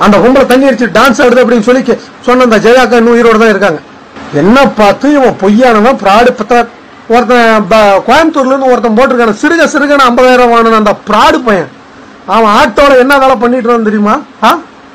அந்த பொம்பளை தண்ணி அடிச்சு டான்ஸ் ஆடுது அப்படின்னு சொல்லி கே- சொன்ன அந்த ஜெயாக்கா இன்னும் உயிரோட தான் இருக்காங்க என்ன பார்த்து இவன் பொய்யானவன் பிராடு பத்த ஒருத்தன் ப- கோயம்புத்தூர்ல இருந்து ஒருத்தன் போட்டிருக்கான சிறுக சிறுகன ஐம்பதாயிரம் வாங்கின அந்த பிராடு பையன் அவன் ஆட்டோல என்ன வேலை பண்ணிட்டு இருந்தான் தெரியுமா ஆ?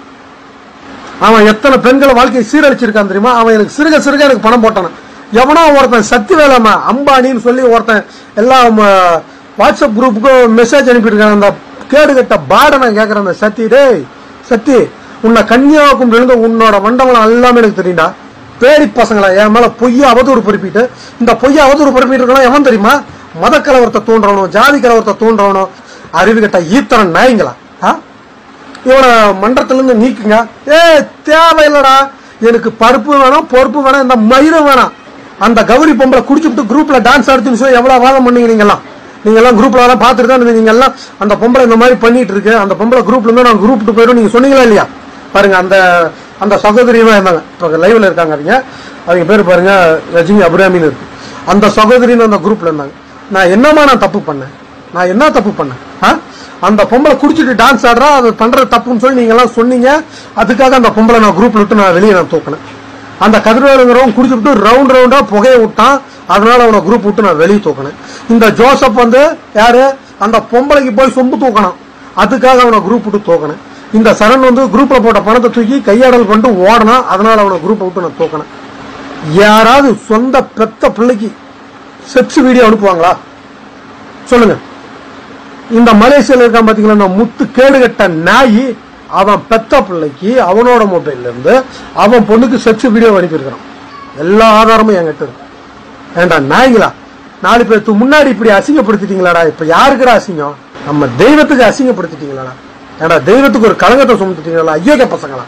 அவன் எத்தனை பெண்களை வாழ்க்கையை சீரழிச்சிருக்கான் தெரியுமா அவன் எனக்கு சிறுக சிறுக எனக்கு பணம் போட்டான எவனோ ஒருத்தன் சத்தி வேலைமா அம்பானின்னு சொல்லி ஒருத்தன் எல்லாம் ஆ, வாட்ஸ்அப் குரூப்புக்கு மெசேஜ் அனுப்பியிருக்கான் அந்த கேடு கட்ட பாட நான் கேட்கறேன் அந்த சத்தி டேய் சத்தி உன்னை கன்னியாவுக்கும் விழுந்த உன்னோட மண்டபம் எல்லாமே எனக்கு தெரியும்டா பேடி பசங்களா என் மேல பொய்ய அவதூறு பரப்பிட்டு இந்த பொய்ய அவதூறு பரப்பிட்டு இருக்கலாம் எவன் தெரியுமா மத கலவரத்தை தூண்டுறவனும் ஜாதி கலவரத்தை தூண்டுறவனும் அறிவு கட்ட ஈத்தரன் நாய்ங்களா ஆ இவனை மன்றத்துல இருந்து நீக்குங்க ஏ தேவையில்லடா எனக்கு பருப்பு வேணும் பொறுப்பு வேணும் இந்த மயிரும் வேணாம் அந்த கௌரி பொம்பளை குடிச்சுட்டு குரூப்ல டான்ஸ் ஆடுச்சுன்னு சொல்லி எவ்வளவு வாதம் பண்ணீங்க நீங்கெல்லாம் நீங்க எல்லாம் குரூப்ல எல்லாம் பார்த்துட்டு தான் இருந்தீங்க. நீங்க எல்லாம் அந்த பொம்பளை இந்த மாதிரி பண்ணிட்டு இருக்கு அந்த பொம்பளை குரூப்ல இருந்து நான் குரூப் போயிடும் நீங்க சொன்னீங்களா இல்லையா பாருங்க அந்த அந்த சகோதரியமா இருந்தாங்க இப்போ லைவ்ல இருக்காங்க அவங்க அவங்க பேர் பாருங்க ரஜினி அபிராமின்னு இருக்கு அந்த சகோதரின்னு அந்த குரூப்ல இருந்தாங்க நான் என்னமா நான் தப்பு பண்ணேன் நான் என்ன தப்பு பண்ணேன் ஆ? அந்த பொம்பளை குடிச்சிட்டு டான்ஸ் ஆடுறா அது பண்றது தப்புன்னு சொல்லி நீங்க எல்லாம் சொன்னீங்க அதுக்காக அந்த பொம்பளை நான் குரூப்ல விட்டு நான் வெளியே நான் தூக்கினேன் அந்த கதிரவேலுங்கிறவன் குடிச்சுட்டு ரவுண்ட் ரவுண்டா புகையை விட்டான் அதனால அவனை குரூப் விட்டு நான் வெளியே தூக்கினேன் இந்த ஜோசப் வந்து யாரு அந்த பொம்பளைக்கு போய் சொம்பு தூக்கணும் அதுக்காக அவனை குரூப் விட்டு தூக்கினேன் இந்த சரண் வந்து குரூப்ல போட்ட பணத்தை தூக்கி கையாடல் கொண்டு ஓடனான் அதனால அவனை குரூப்பை விட்டு நான் தூக்கினேன் யாராவது சொந்த பெத்த பிள்ளைக்கு செக்ஸ் வீடியோ அனுப்புவாங்களா சொல்லுங்க இந்த மலேசியால இருக்கான் பாத்தீங்களா இந்த முத்து கேடுகட்ட நாய் அவன் பெத்த பிள்ளைக்கு அவனோட மொபைல்ல இருந்து அவன் பொண்ணுக்கு செக்ஸ் வீடியோ அனுப்பியிருக்கிறான் எல்லா ஆதாரமும் என்கிட்ட இருக்கு ஏண்டா நாய்ங்களா நாலு பேருக்கு முன்னாடி இப்படி அசிங்கப்படுத்திட்டீங்களாடா இப்ப யாருக்குடா அசிங்கம் நம்ம தெய்வத்துக்கு அசிங்கப்படுத்திட்டீங்களாடா ஏண்டா தெய்வத்துக்கு ஒரு கலங்கத்தை சுமத்துட்டீங்களா ஐயோக்க பசங்களா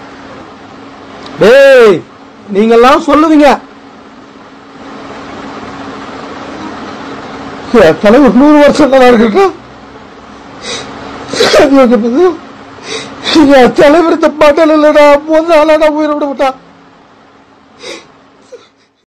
டேய் நீங்கெல்லாம் சொல்லுவீங்க என் தலைவர் நூறு வருஷம் நல்லா இருக்கட்டும் என் தலைவர் இந்த பாட்டல் இல்லடா முதல் ஆளாடா உயிரை விட விட்டான்